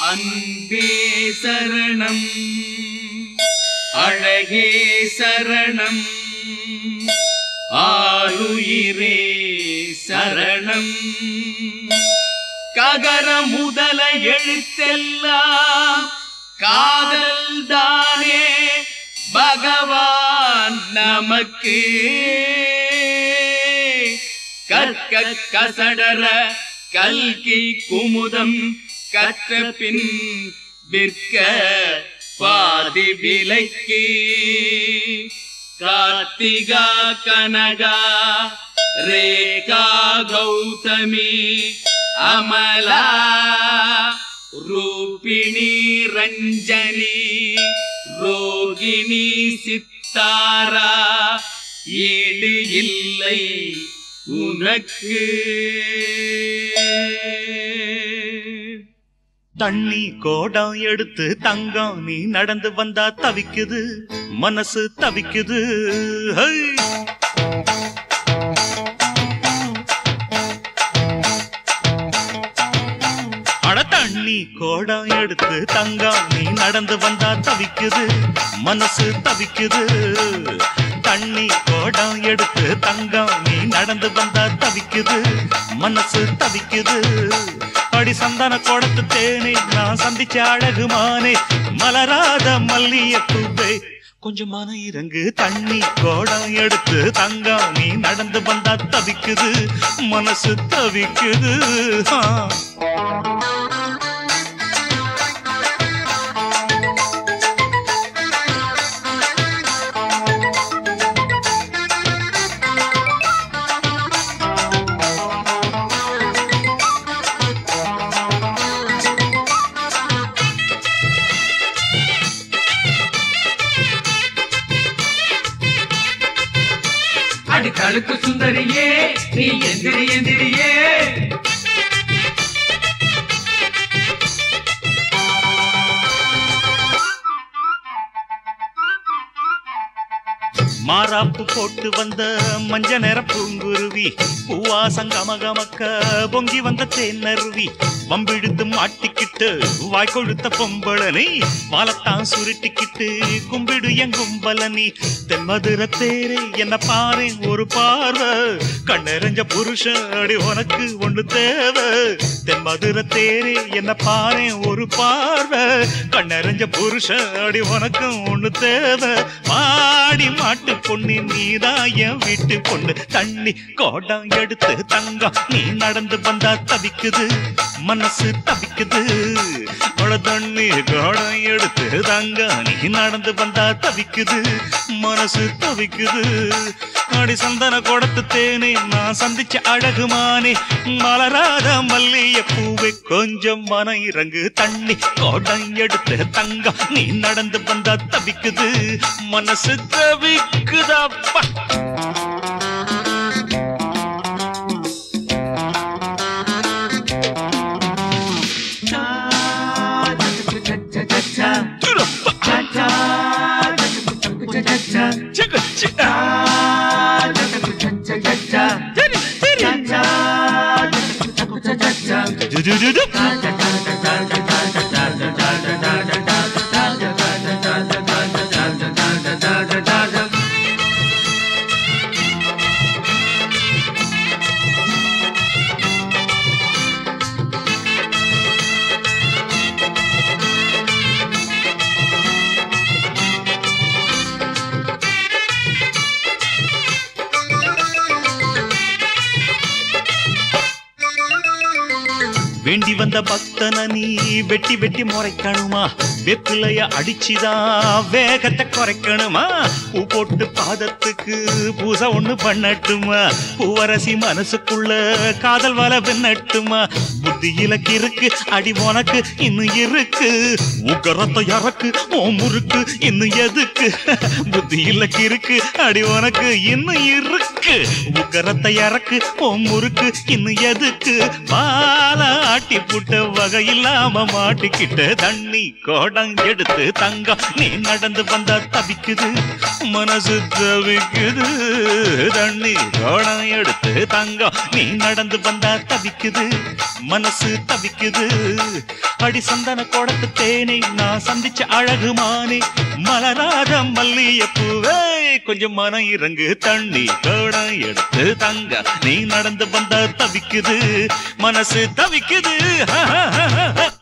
அன்பே சரணம் அழகே சரணம் ஆளுயிரே சரணம் ககர முதல எழுத்தெல்லாம் காதல் தானே பகவான் நமக்கு கற்க கசடர கல்கி குமுதம் கற்ற பின் விற்க பாதி விலைக்கு கார்த்திகா கனகா ரேகா கௌதமி அமலா ரூபிணி ரஞ்சனி ரோகிணி சித்தாரா ஈடு இல்லை உனக்கு தண்ணி கோடம் எடுத்து தங்கம் நீ நடந்து வந்தா தவிக்குது மனசு தவிக்குது ஹை! அட தண்ணி கோடம் எடுத்து தங்கம் நீ நடந்து வந்தா தவிக்குது மனசு தவிக்குது தண்ணி கோடம் எடுத்து தங்கம் நீ நடந்து வந்தா தவிக்குது மனசு தவிக்குது அடி சந்தன கோடத்து தேனே நான் சந்திச்ச அழகுமானே மலராத மல்லிய பூவே கொஞ்சம் மன இறங்கு தண்ணி கோடம் எடுத்து தங்கம் நீ நடந்து வந்தா தவிக்குது மனசு தவிக்குது ஆ. அடி கழுக்கு சுந்தரியே நீ எந்திரி எந்திரியே மாறாப்பு போட்டு வந்த மஞ்ச நிற பூங்குருவி பூவாசம் கமகமக்க பொங்கி வந்த தேனருவி வம்பிழுத்து மாட்டிக்கிட்டு வாய் கொழுத்த பொம்பளனி வாழத்தான் சுருட்டிக்கிட்டு கும்பிடு என் கும்பலனி தென்மதுர தேரே என்ன பாரு ஒரு பார்வை கண்ணெறிஞ்ச புருஷன் அடி உனக்கு ஒண்ணு தேவை தென்மதுர தேரே என்ன பாரு ஒரு பார்வை கண்ணெறிஞ்ச புருஷன் அடி உனக்கு ஒண்ணு தேவை மாடி மாட்டு பொண்ணு நீதான் என் வீட்டு பொண்ணு தண்ணி கோடம் எடுத்து தங்கம் நீ நடந்து வந்தா தவிக்குது மனசு தவிக்குது கொட தண்ணி கோடம் எடுத்து தங்கம் நீ நடந்து வந்தா தவிக்குது மனசு தவிக்குது அடி சந்தன கோடத்து தேனே நான் சந்திச்ச அழகுமானே மலராத மல்லிய பூவை கொஞ்சம் மன இறங்கு தண்ணி கோடம் எடுத்து தங்கம் நீ நடந்து வந்தா தவிக்குது மனசு தவிக்குதாப்பா சிக்கு, சிக்கு. து, து, து, து. வேண்டி வந்த பக்தன நீ வெட்டி வெட்டி முறைக்கணுமா வெப்பிலைய அடிச்சுதான் வேகத்தை குறைக்கணுமா பூ போட்டு பாதத்துக்கு பூசை ஒண்ணு பண்ணட்டுமா பூவரசி மனசுக்குள்ள காதல் வல பின்னட்டுமா புத்தியில கிறுக்கு அடி உனக்கு இன்னும் இருக்கு உக்கரத்தை இறக்கு ஓ முறுக்கு இன்னும் எதுக்கு புத்தியில கிறுக்கு அடி உனக்கு இன்னும் இருக்கு உக்கரத்தை இறக்கு ஓ முறுக்கு இன்னும் எதுக்கு பால ஆட்டி புட்ட வகையில்லாம மாட்டிக்கிட்ட தண்ணி கோடம் எடுத்து தங்கம் நீ நடந்து வந்தா தவிக்குது மனசு தவிக்குது தண்ணி கோடம் எடுத்து தங்கம் நீ நடந்து வந்தா தவிக்குது மனசு தவிக்குது அடி சந்தன கோடத்து தேனை நான் சந்திச்ச அழகு மானே மலராத மல்லிய பூவே கொஞ்சம் மனம் இறங்கு தண்ணி கோடம் எடுத்து தங்க நீ நடந்து வந்தா தவிக்குது மனசு தவிக்குது